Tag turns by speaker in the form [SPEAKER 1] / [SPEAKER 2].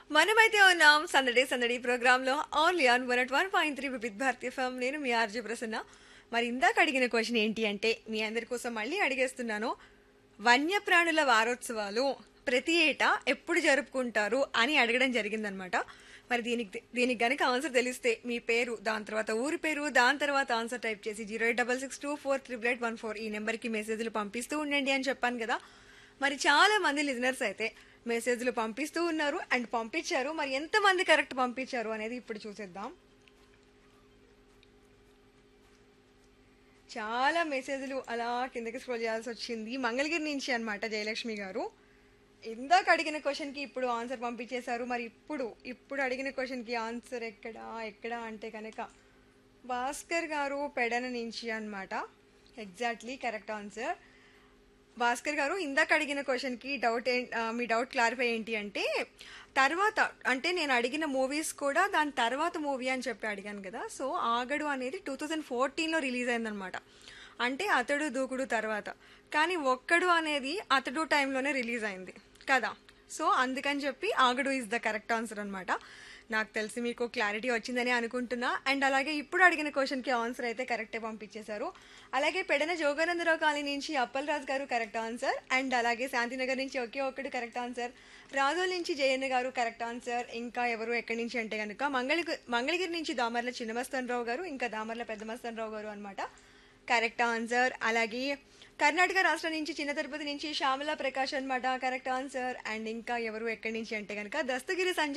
[SPEAKER 1] మనమైతే ఉన్నాం సందడి సందడి ప్రోగ్రామ్ లో only on one at one point three Vividh Bharati FM నేను మీ ఆర్జే ప్రసన్న మరి ఇందాక అడిగిన క్వశ్చన్ ఏంటి అంటే మీ అందరి కోసం మళ్ళీ అడిగేస్తున్నాను వన్యప్రాణుల వారోత్సవాలు ప్రతి ఏటా ఎప్పుడు జరుపుకుంటారు అని అడగడం జరిగిందనమాట మరి దీనికి దీనికి గనక ఆన్సర్ తెలిస్తే మీ పేరు దాని తర్వాత ఊరి పేరు దాని తర్వాత ఆన్సర్ టైప్ చేసి zero eight double six two four triple eight one four ఈ నెంబర్కి మెసేజ్లు పంపిస్తూ ఉండండి అని చెప్పాను కదా మరి చాలా మంది లిజనర్స్ అయితే మెసేజ్లు పంపిస్తూ ఉన్నారు అండ్ పంపించారు మరి ఎంతమంది కరెక్ట్ పంపించారు అనేది ఇప్పుడు చూసేద్దాం చాలా మెసేజ్లు అలా కిందకి స్క్రోల్ చేయాల్సి వచ్చింది మంగళగిరి నుంచి అన్నమాట జయలక్ష్మి గారు ఇందాక అడిగిన క్వశ్చన్కి ఇప్పుడు ఆన్సర్ పంపించేశారు మరి ఇప్పుడు ఇప్పుడు అడిగిన క్వశ్చన్కి ఆన్సర్ ఎక్కడా ఎక్కడా అంటే కనుక భాస్కర్ గారు పెడన నుంచి అన్నమాట ఎగ్జాక్ట్లీ కరెక్ట్ ఆన్సర్ భాస్కర్ గారు ఇందాక అడిగిన క్వశ్చన్కి డౌట్ ఏం- ఆ, మీ డౌట్ క్లారిఫై ఏంటి అంటే తర్వాత అంటే నేను అడిగిన మూవీస్ కూడా దాని తర్వాత మూవీ అని చెప్పి అడిగాను కదా సో ఆగడు అనేది టూ థౌజండ్ ఫోర్టీన్లో రిలీజ్ అయిందనమాట అంటే అతడు దూకుడు తర్వాత కానీ ఒక్కడు అనేది అతడు టైంలోనే రిలీజ్ అయింది కదా సో అందుకని చెప్పి Aagadu is the correct answer అనమాట నాకు తెలిసి మీకు క్లారిటీ వచ్చిందని అనుకుంటున్నా అండ్ అలాగే ఇప్పుడు అడిగిన క్వశ్చన్కి ఆన్సర్ అయితే కరెక్టే పంపించేశారు అలాగే పెడన జోగానందరావు కాలనీ నుంచి అప్పల్ రాజు గారు కరెక్ట్ ఆన్సర్ అండ్ అలాగే శాంతినగర్ నుంచి ఒకే ఒక్కడు కరెక్ట్ ఆన్సర్ రాజోల్ నుంచి జయన్న గారు కరెక్ట్ ఆన్సర్ ఇంకా ఎవరు ఎక్కడి నుంచి అంటే కనుక మంగళ మంగళగిరి నుంచి దామర్ల చిన్నమస్తన్ రావు గారు ఇంకా దామర్ల పెద్దమస్తన్ రావు గారు అనమాట కరెక్ట్ ఆన్సర్ అలాగే కర్ణాటక రాష్ట్రం నుంచి చిన్న తిరుపతి నుంచి శ్యామల ప్రకాష్ అనమాట కరెక్ట్ ఆన్సర్ అండ్ ఇంకా ఎవరు ఎక్కడి నుంచి అంటే కనుక దస్తగిరి సంజయ్